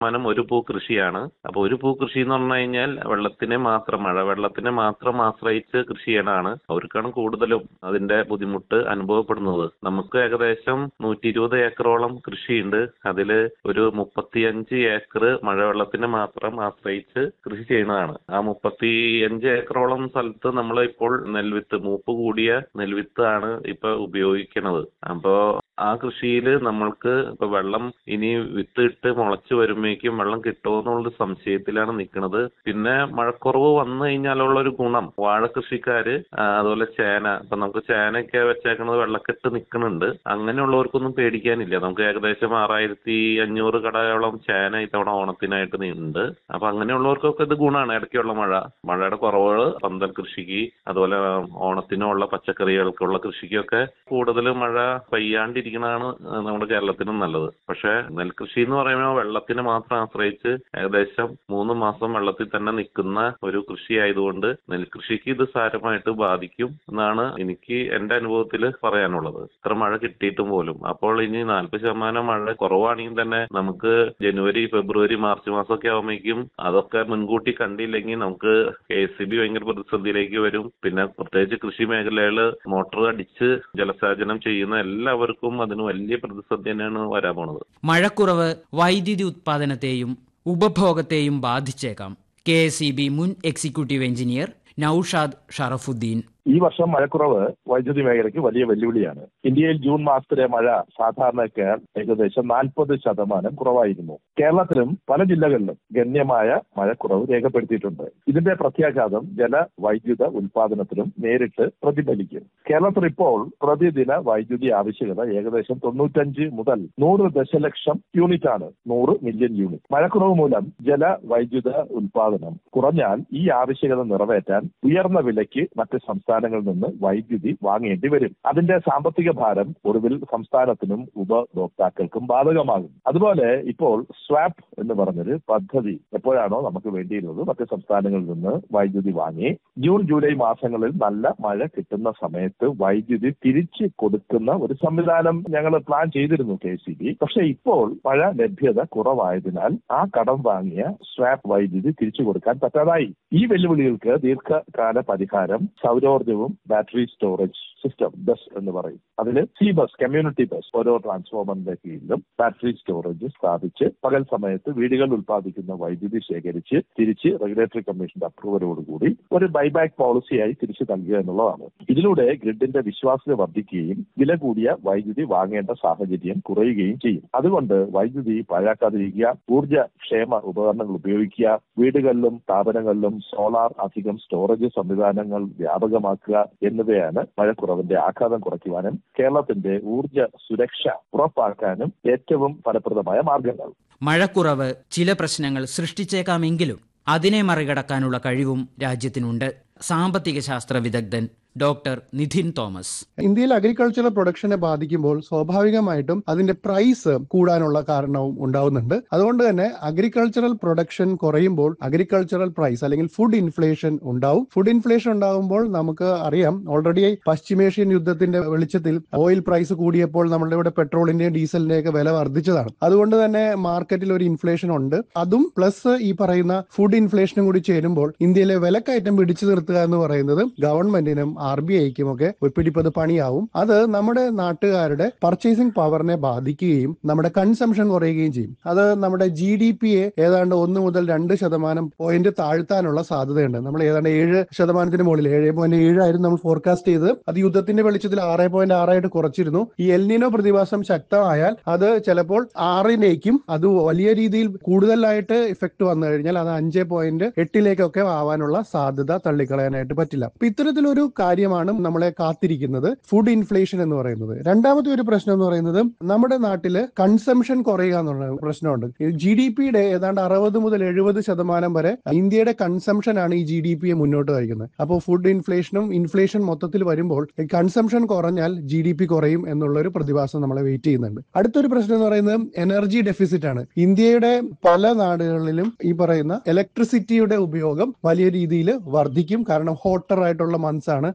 ശതമാനം ഒരു പൂ കൃഷിയാണ് അപ്പൊ ഒരു പൂ കൃഷി എന്ന് പറഞ്ഞു കഴിഞ്ഞാൽ വെള്ളത്തിനെ മാത്രം മഴ വെള്ളത്തിനെ മാത്രം ആശ്രയിച്ച് കൃഷി ചെയ്യണതാണ് അവർക്കാണ് കൂടുതലും അതിന്റെ ബുദ്ധിമുട്ട് അനുഭവപ്പെടുന്നത് നമുക്ക് ഏകദേശം നൂറ്റി ഇരുപത് ഏക്കറോളം കൃഷിയുണ്ട് അതില് ഒരു മുപ്പത്തിയഞ്ച് ഏക്കർ മഴവെള്ളത്തിനെ മാത്രം ആശ്രയിച്ച് കൃഷി ചെയ്യുന്നതാണ് ആ മുപ്പത്തിയഞ്ച് ഏക്കറോളം സ്ഥലത്ത് നമ്മൾ ഇപ്പോൾ നെൽവിത്ത് മൂപ്പ് കൂടിയ നെൽവിത്ത് ആണ് ഇപ്പൊ ഉപയോഗിക്കുന്നത് അപ്പോ ആ കൃഷിയിൽ നമ്മൾക്ക് ഇപ്പൊ വെള്ളം ഇനി വിത്ത് ഇട്ട് മുളച്ചു വരുമ്പോഴേക്കും വെള്ളം കിട്ടുമോ എന്നുള്ളൊരു സംശയത്തിലാണ് നിൽക്കുന്നത് പിന്നെ മഴക്കുറവ് വന്നു കഴിഞ്ഞാലുള്ള ഒരു ഗുണം വാഴ കൃഷിക്കാര് ആ, അതുപോലെ ചേന ഇപ്പൊ നമുക്ക് ചേനയൊക്കെ വെച്ചേക്കുന്നത് വെള്ളക്കെട്ട് നിൽക്കുന്നുണ്ട് അങ്ങനെയുള്ളവർക്കൊന്നും പേടിക്കാനില്ല നമുക്ക് ഏകദേശം ആറായിരത്തി അഞ്ഞൂറ് കടയോളം ചേന ഇത്തവണ ഓണത്തിനായിട്ട് ഉണ്ട് അപ്പൊ അങ്ങനെയുള്ളവർക്കൊക്കെ ഇത് ഗുണമാണ് ഇടയ്ക്കുള്ള മഴ മഴയുടെ കുറവുകൾ പന്തൽ കൃഷിക്ക് അതുപോലെ ഓണത്തിനുള്ള പച്ചക്കറികൾക്കുള്ള കൃഷിക്കൊക്കെ കൂടുതൽ മഴ പെയ്യാണ്ടിരിക്കണതാണ് നമ്മുടെ കേരളത്തിനും നല്ലത് പക്ഷെ നെൽകൃഷി എന്ന് പറയുമ്പോൾ വെള്ളത്തിനെ മാത്രം ആശ്രയിച്ച് ഏകദേശം മൂന്ന് മാസം വെള്ളത്തിൽ തന്നെ നിൽക്കുന്ന ഒരു കൃഷി ആയതുകൊണ്ട് നെൽകൃഷിക്ക് ഇത് സാരമായിട്ട് ബാധിക്കും എന്നാണ് എനിക്ക് എന്റെ അനുഭവത്തിൽ പറയാനുള്ളത് ഇത്ര മഴ കിട്ടിയിട്ടും പോലും അപ്പോൾ ഇനി നാൽപ്പത് ശതമാനം മഴ കുറവാണെങ്കിൽ തന്നെ നമുക്ക് ജനുവരി ഫെബ്രുവരി മാർച്ച് മാസമൊക്കെ ആകുമ്പോഴേക്കും അതൊക്കെ മുൻകൂട്ടി കണ്ടില്ലെങ്കിൽ നമുക്ക് കെ എസ് സി ബി ഭയങ്കര പ്രതിസന്ധിയിലേക്ക് വരും പിന്നെ പ്രത്യേകിച്ച് കൃഷി മേഖലകൾ മോട്ടോർ അടിച്ച് ജലസേചനം ചെയ്യുന്ന എല്ലാവർക്കും അതിന് വലിയ പ്രതിസന്ധി തന്നെയാണ് വരാൻ പോണത് മഴക്കുറവ് വൈദ്യുതി ഉത്പാദനത്തെയും ഉപഭോഗത്തെയും ബാധിച്ചേക്കാം കെ എസ് ഇ ബി മുൻ എക്സിക്യൂട്ടീവ് എഞ്ചിനീയർ നൌഷാദ് ഷറഫുദ്ദീൻ ഈ വർഷം മഴക്കുറവ് വൈദ്യുതി മേഖലയ്ക്ക് വലിയ വെല്ലുവിളിയാണ് ഇന്ത്യയിൽ ജൂൺ മാസത്തിലെ മഴ സാധാരണക്കാർ ഏകദേശം നാൽപ്പത് ശതമാനം കുറവായിരുന്നു കേരളത്തിലും പല ജില്ലകളിലും ഗണ്യമായ മഴക്കുറവ് രേഖപ്പെടുത്തിയിട്ടുണ്ട് ഇതിന്റെ പ്രത്യാഘാതം ജല വൈദ്യുത ഉൽപാദനത്തിലും നേരിട്ട് പ്രതിഫലിക്കും കേരളത്തിൽ ഇപ്പോൾ പ്രതിദിന വൈദ്യുതി ആവശ്യകത ഏകദേശം തൊണ്ണൂറ്റഞ്ച് മുതൽ നൂറ് ദശലക്ഷം യൂണിറ്റ് ആണ് നൂറ് മില്യൺ യൂണിറ്റ് മഴക്കുറവ് മൂലം ജല വൈദ്യുത ഉൽപാദനം കുറഞ്ഞാൽ ഈ ആവശ്യകത നിറവേറ്റാൻ ഉയർന്ന വിലയ്ക്ക് മറ്റ് സംസ്ഥാനങ്ങളിൽ നിന്ന് വൈദ്യുതി വാങ്ങേണ്ടി വരും അതിന്റെ സാമ്പത്തിക ഭാരം ഒടുവിൽ സംസ്ഥാനത്തിനും ഉപഭോക്താക്കൾക്കും ബാധകമാകും അതുപോലെ ഇപ്പോൾ സ്വാപ്പ് എന്ന് പറഞ്ഞൊരു പദ്ധതി എപ്പോഴാണോ നമുക്ക് വേണ്ടിയിരുന്നത് മറ്റ് സംസ്ഥാനങ്ങളിൽ നിന്ന് വൈദ്യുതി വാങ്ങി ജൂൺ ജൂലൈ മാസങ്ങളിൽ നല്ല മഴ കിട്ടുന്ന സമയത്ത് വൈദ്യുതി തിരിച്ചു കൊടുക്കുന്ന ഒരു സംവിധാനം ഞങ്ങൾ പ്ലാൻ ചെയ്തിരുന്നു കെ സി ബി പക്ഷെ ഇപ്പോൾ മഴ ലഭ്യത കുറവായതിനാൽ ആ കടം വാങ്ങിയ സ്വാപ്പ് വൈദ്യുതി തിരിച്ചു കൊടുക്കാൻ പറ്റാതായി ഈ വെല്ലുവിളികൾക്ക് ദീർഘകാല പരിഹാരം സൗരോർജ്ജവും ബാറ്ററി സ്റ്റോറേജ് സിസ്റ്റം ബസ് എന്ന് പറയും അതിൽ സി ബസ് കമ്മ്യൂണിറ്റി ബസ് ഓരോ ട്രാൻസ്ഫോമറിന്റെ കീഴിലും ബാറ്ററി സ്റ്റോറേജ് സ്ഥാപിച്ച് പകൽ സമയത്ത് വീടുകൾ ഉൽപ്പാദിക്കുന്ന വൈദ്യുതി ശേഖരിച്ച് തിരിച്ച് റെഗുലേറ്ററി കമ്മീഷന്റെ അപ്രൂവലോടുകൂടി ഒരു ബൈബാക്ക് പോളിസിയായി തിരിച്ചു നൽകുക എന്നുള്ളതാണ് ഇതിലൂടെ ഗ്രിഡിന്റെ വിശ്വാസ്യത വർദ്ധിക്കുകയും വില കൂടിയ വൈദ്യുതി വാങ്ങേണ്ട സാഹചര്യം കുറയുകയും ചെയ്യും അതുകൊണ്ട് വൈദ്യുതി പാഴാക്കാതിരിക്കുക ഊർജ്ജ ക്ഷേമ ഉപകരണങ്ങൾ ഉപയോഗിക്കുക വീടുകളിലും സ്ഥാപനങ്ങളിലും സോളാർ അധികം സ്റ്റോറേജ് സംവിധാനങ്ങൾ വ്യാപകമാക്കുക എന്നിവയാണ് മഴക്കുറവിന്റെ ആഘാതം കുറയ്ക്കുവാനും കേരളത്തിന്റെ ഊർജ്ജ സുരക്ഷ ഉറപ്പാക്കാനും ഏറ്റവും ഫലപ്രദമായ മാർഗങ്ങൾ മഴക്കുറവ് ചില പ്രശ്നങ്ങൾ സൃഷ്ടിച്ചേക്കാമെങ്കിലും അതിനെ മറികടക്കാനുള്ള കഴിവും രാജ്യത്തിനുണ്ട് സാമ്പത്തിക ശാസ്ത്ര വിദഗ്ധൻ ഡോക്ടർ നിധിൻ തോമസ് ഇന്ത്യയിൽ അഗ്രികൾച്ചറൽ പ്രൊഡക്ഷനെ ബാധിക്കുമ്പോൾ സ്വാഭാവികമായിട്ടും അതിന്റെ പ്രൈസ് കൂടാനുള്ള കാരണവും ഉണ്ടാവുന്നുണ്ട് അതുകൊണ്ട് തന്നെ അഗ്രികൾച്ചറൽ പ്രൊഡക്ഷൻ കുറയുമ്പോൾ അഗ്രികൾച്ചറൽ പ്രൈസ് അല്ലെങ്കിൽ ഫുഡ് ഇൻഫ്ലേഷൻ ഉണ്ടാവും ഫുഡ് ഇൻഫ്ലേഷൻ ഉണ്ടാവുമ്പോൾ നമുക്ക് അറിയാം ഓൾറെഡി പശ്ചിമേഷ്യൻ യുദ്ധത്തിന്റെ വെളിച്ചത്തിൽ ഓയിൽ പ്രൈസ് കൂടിയപ്പോൾ നമ്മുടെ ഇവിടെ പെട്രോളിന്റെയും ഡീസലിന്റെയും ഒക്കെ വില വർദ്ധിച്ചതാണ് അതുകൊണ്ട് തന്നെ മാർക്കറ്റിൽ ഒരു ഇൻഫ്ലേഷൻ ഉണ്ട് അതും പ്ലസ് ഈ പറയുന്ന ഫുഡ് ഇൻഫ്ലേഷനും കൂടി ചേരുമ്പോൾ ഇന്ത്യയിലെ വിലക്കയറ്റം പിടിച്ചു നിർത്തുക എന്ന് പറയുന്നത് ഗവൺമെന്റിനും ആർ ബി ഐക്കും ഒക്കെ ഒരു പിടിപ്പത് പണിയാവും അത് നമ്മുടെ നാട്ടുകാരുടെ പർച്ചേസിംഗ് പവറിനെ ബാധിക്കുകയും നമ്മുടെ കൺസംഷൻ കുറയുകയും ചെയ്യും അത് നമ്മുടെ ജി ഡി പിയെ ഏതാണ്ട് ഒന്ന് മുതൽ രണ്ട് ശതമാനം പോയിന്റ് താഴ്ത്താനുള്ള സാധ്യതയുണ്ട് നമ്മൾ ഏതാണ്ട് ഏഴ് ശതമാനത്തിന് മുകളിൽ ഏഴ് പോയിന്റ് ഏഴായിരുന്നു നമ്മൾ ഫോർകാസ്റ്റ് ചെയ്തത് അത് യുദ്ധത്തിന്റെ വെളിച്ചത്തിൽ ആറ് പോയിന്റ് ആറായിട്ട് കുറച്ചിരുന്നു ഈ എൽനിനോ പ്രതിഭാസം ശക്തമായാൽ അത് ചിലപ്പോൾ ആറിലേക്കും അത് വലിയ രീതിയിൽ കൂടുതലായിട്ട് ഇഫക്റ്റ് വന്നു കഴിഞ്ഞാൽ അത് അഞ്ച് പോയിന്റ് എട്ടിലേക്കൊക്കെ ആവാനുള്ള സാധ്യത തള്ളിക്കളയാനായിട്ട് പറ്റില്ല അപ്പൊ ഇത്തരത്തിലൊരു കാര്യമാണ് നമ്മളെ കാത്തിരിക്കുന്നത് ഫുഡ് ഇൻഫ്ലേഷൻ എന്ന് പറയുന്നത് രണ്ടാമത്തെ ഒരു പ്രശ്നം എന്ന് പറയുന്നത് നമ്മുടെ നാട്ടില് കൺസംഷൻ കുറയുക എന്നുള്ള പ്രശ്നമുണ്ട് ജി ഡി പിയുടെ ഏതാണ്ട് അറുപത് മുതൽ എഴുപത് ശതമാനം വരെ ഇന്ത്യയുടെ കൺസംഷൻ ആണ് ഈ ജി ഡി പിയെ മുന്നോട്ട് നയിക്കുന്നത് അപ്പോൾ ഫുഡ് ഇൻഫ്ലേഷനും ഇൻഫ്ലേഷൻ മൊത്തത്തിൽ വരുമ്പോൾ കൺസംഷൻ കുറഞ്ഞാൽ ജി ഡി പി കുറയും എന്നുള്ള ഒരു പ്രതിഭാസം നമ്മളെ വെയിറ്റ് ചെയ്യുന്നുണ്ട് അടുത്തൊരു പ്രശ്നം എന്ന് പറയുന്നത് എനർജി ഡെഫിസിറ്റ് ആണ് ഇന്ത്യയുടെ പല നാടുകളിലും ഈ പറയുന്ന ഇലക്ട്രിസിറ്റിയുടെ ഉപയോഗം വലിയ രീതിയിൽ വർദ്ധിക്കും കാരണം ഹോട്ടർ ആയിട്ടുള്ള മന്ത്സ് ആണ്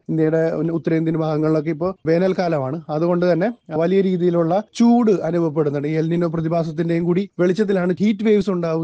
ഇന്ത്യയുടെ ഉത്തരേന്ത്യൻ ഭാഗങ്ങളിലൊക്കെ ഇപ്പോൾ വേനൽക്കാലമാണ് അതുകൊണ്ട് തന്നെ വലിയ രീതിയിലുള്ള ചൂട് അനുഭവപ്പെടുന്നുണ്ട് ഈ എൽനിനോ പ്രതിഭാസത്തിന്റെയും കൂടി വെളിച്ചത്തിലാണ് ഹീറ്റ് വേവ്സ് ഉണ്ടാവുക